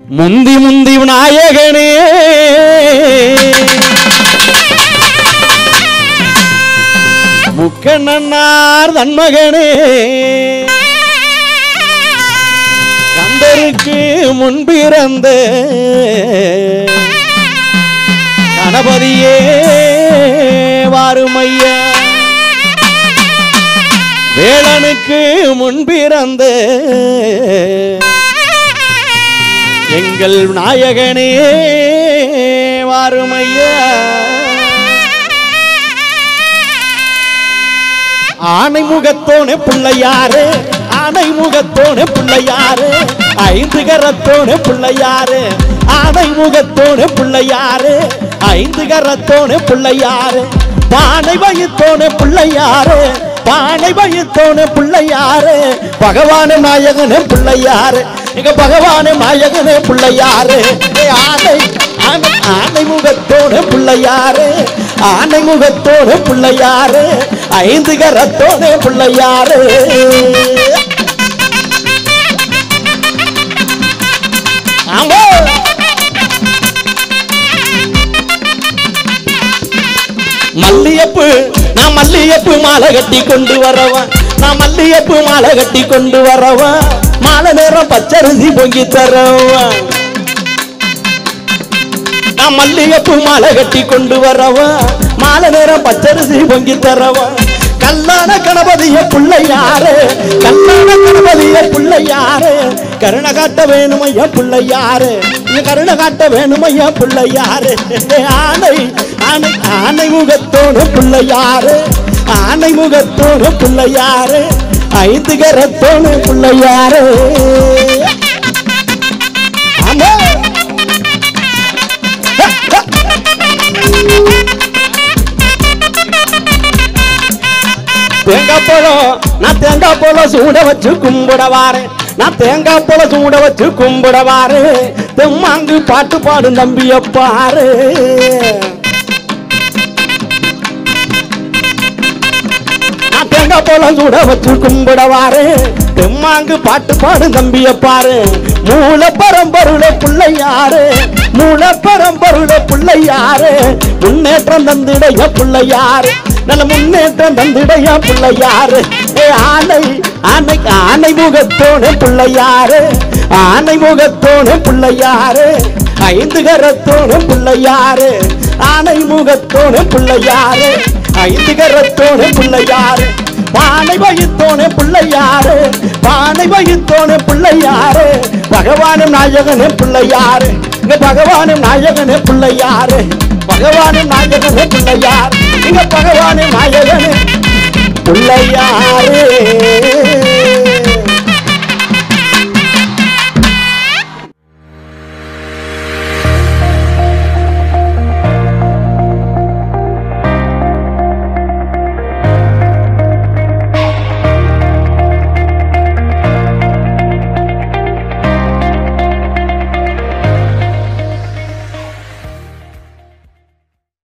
முந்தி முந்தி நாயகனே முக்கண்ணன்னார் தன்மகனே கந்தருக்கு முன்பிறந்த கணபதியே வாருமையா வேளனுக்கு முன்பிறந்த எங்கள் நாயகனே வாருமையா ஆனை முகத்தோனே பிள்ளையாரு ஆனை முகத்தோனே பிள்ளையாரு ஐந்து கரத்தோனே பிள்ளையாரு ஆனை முகத்தோனே பிள்ளையாரு ஐந்து கரத்தோனே பிள்ளையாரு பானை வயித்தோனே பிள்ளையாரு பானை வயித்தோனே பிள்ளையாரு பகவான நாயகனே பிள்ளையாரு எங்க பகவான நாயகனே பிள்ளையாரு ஏ ஆனை ஆனை ஆனை முகத்தோட பிள்ளையாரு ஆனை முகத்தோட பிள்ளையாரு ஐந்து கரத்தோட பிள்ளையாரு ஆமா மல்லியப்பு நான் மல்லியப்பு மாலை கட்டி கொண்டு வரவா நான் மல்லியப்பு மாலை கட்டி கொண்டு வரவா மாலை நேரம் பச்சரிசி பொங்கி தரவா நான் மல்லிகைப்பூ மாலை கட்டி கொண்டு வரவா மாலை நேரம் பச்சரிசி பொங்கி தரவா கல்லான கணபதிய பிள்ளையாரு கல்லான கணபதிய பிள்ளையாரு கருணை காட்ட வேணுமையா பிள்ளையாரு இங்க கருணை காட்ட வேணுமையா பிள்ளையாரு ஆனை ஆனை ஆனை முகத்தோடு பிள்ளையாரு ஆனை முகத்தோடு பிள்ளையாரு ஐந்து கரத்தோடு பிள்ளையாரு ஆமா தேங்காய் பழம் நான் தேங்காய் பழம் சூட வச்சு கும்பிட வாரேன் நான் தேங்காய் பழம் சூட வச்சு கும்பிட வாரேன் தெம்மாங்கு பாட்டு பாடும் நம்பிய பாரு நான் தேங்காய் பழம் சூட வச்சு கும்பிட வாரேன் தெம்மாங்கு பாட்டு பாடும் நம்பிய பாரு மூல பரம்பருள பிள்ளையாரு மூல பரம்பருள பிள்ளையாரு முன்னேற்றம் தந்திடைய பிள்ளையாரு நல்ல முன்னேற்றம் தந்திடைய பிள்ளையாரு ஏ ஆனை ஆனை ஆனை முகத்தோட பிள்ளையாரு ஆனை முகத்தோட பிள்ளையாரு ஐந்து கரத்தோட பிள்ளையாரு ஆனை முகத்தோட பிள்ளையாரு ஐந்து கரத்தோட பிள்ளையாரு பானை வயித்தோனே பிள்ளையாரு பானை வயித்தோனே பிள்ளையாரு பகவானும் நாயகனே பிள்ளையாரு இங்க பகவானும் நாயகனே பிள்ளையாரு பகவானும் நாயகனே பிள்ளையார் இங்க பகவானும் நாயகனே பிள்ளையாரு